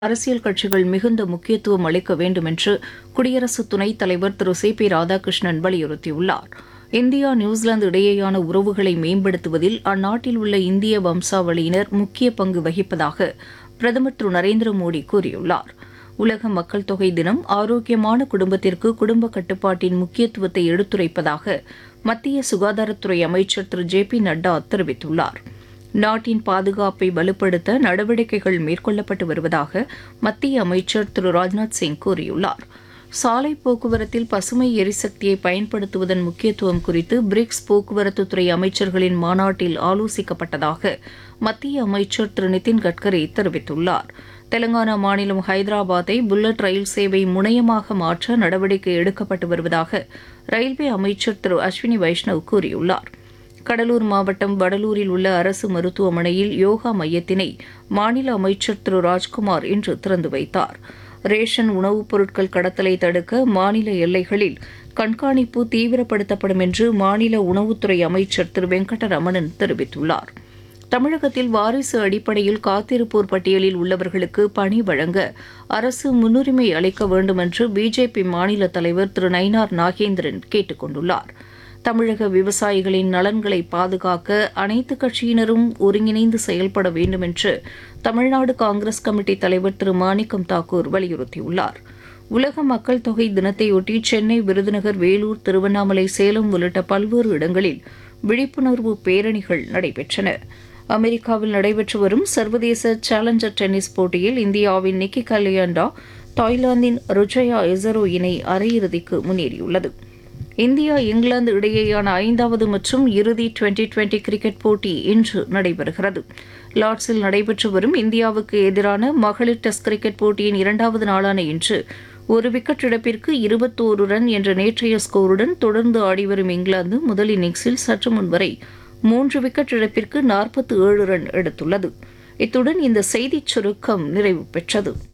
அரசியல் கட்சிகள் மிகுந்த முக்கியத்துவம் அளிக்க வேண்டும் என்று குடியரசு துணைத் தலைவர் திரு சி பி ராதாகிருஷ்ணன் வலியுறுத்தியுள்ளார் இந்தியா நியூசிலாந்து இடையேயான உறவுகளை மேம்படுத்துவதில் அந்நாட்டில் உள்ள இந்திய வம்சாவளியினர் முக்கிய பங்கு வகிப்பதாக பிரதமர் திரு நரேந்திர மோடி கூறியுள்ளார் உலக மக்கள் தொகை தினம் ஆரோக்கியமான குடும்பத்திற்கு குடும்ப கட்டுப்பாட்டின் முக்கியத்துவத்தை எடுத்துரைப்பதாக மத்திய சுகாதாரத்துறை அமைச்சர் திரு ஜே பி நட்டா தெரிவித்துள்ளார் நாட்டின் பாதுகாப்பை வலுப்படுத்த நடவடிக்கைகள் மேற்கொள்ளப்பட்டு வருவதாக மத்திய அமைச்சர் திரு ராஜ்நாத் சிங் கூறியுள்ளார் சாலை போக்குவரத்தில் பசுமை எரிசக்தியை பயன்படுத்துவதன் முக்கியத்துவம் குறித்து பிரிக்ஸ் போக்குவரத்துத்துறை அமைச்சர்களின் மாநாட்டில் ஆலோசிக்கப்பட்டதாக மத்திய அமைச்சர் திரு நிதின் கட்கரி தெரிவித்துள்ளார் தெலங்கானா மாநிலம் ஹைதராபாத்தை புல்லட் ரயில் சேவை முனையமாக மாற்ற நடவடிக்கை எடுக்கப்பட்டு வருவதாக ரயில்வே அமைச்சர் திரு அஸ்வினி வைஷ்ணவ் கூறியுள்ளார் கடலூர் மாவட்டம் வடலூரில் உள்ள அரசு மருத்துவமனையில் யோகா மையத்தினை மாநில அமைச்சர் திரு ராஜ்குமார் இன்று திறந்து வைத்தார் ரேஷன் உணவுப் பொருட்கள் கடத்தலை தடுக்க மாநில எல்லைகளில் கண்காணிப்பு தீவிரப்படுத்தப்படும் என்று மாநில உணவுத்துறை அமைச்சர் திரு வெங்கடரமணன் தெரிவித்துள்ளார் தமிழகத்தில் வாரிசு அடிப்படையில் காத்திருப்போர் பட்டியலில் உள்ளவர்களுக்கு பணி வழங்க அரசு முன்னுரிமை அளிக்க வேண்டும் என்று பிஜேபி மாநில தலைவர் திரு நயினார் நாகேந்திரன் கேட்டுக் கொண்டுள்ளார் தமிழக விவசாயிகளின் நலன்களை பாதுகாக்க அனைத்து கட்சியினரும் ஒருங்கிணைந்து செயல்பட வேண்டும் என்று தமிழ்நாடு காங்கிரஸ் கமிட்டி தலைவர் திரு மாணிக்கம் தாக்கூர் வலியுறுத்தியுள்ளார் உலக மக்கள் தொகை தினத்தையொட்டி சென்னை விருதுநகர் வேலூர் திருவண்ணாமலை சேலம் உள்ளிட்ட பல்வேறு இடங்களில் விழிப்புணர்வு பேரணிகள் நடைபெற்றன அமெரிக்காவில் நடைபெற்று வரும் சர்வதேச சேலஞ்சர் டென்னிஸ் போட்டியில் இந்தியாவின் நிக்கி கலியண்டா தாய்லாந்தின் ருஜயா எசரோ இணை அரையிறுதிக்கு முன்னேறியுள்ளது இந்தியா இங்கிலாந்து இடையேயான ஐந்தாவது மற்றும் இறுதி டுவெண்டி டுவெண்டி கிரிக்கெட் போட்டி இன்று நடைபெறுகிறது லார்ட்ஸில் நடைபெற்று வரும் இந்தியாவுக்கு எதிரான மகளிர் டெஸ்ட் கிரிக்கெட் போட்டியின் இரண்டாவது நாளான இன்று ஒரு விக்கெட் இழப்பிற்கு இருபத்தோரு ரன் என்ற நேற்றைய ஸ்கோருடன் தொடர்ந்து ஆடிவரும் இங்கிலாந்து முதல் இன்னிங்ஸில் சற்று முன் வரை மூன்று விக்கெட் இழப்பிற்கு நாற்பத்தி ஏழு ரன் எடுத்துள்ளது இத்துடன் இந்த செய்திச் சுருக்கம் நிறைவு பெற்றது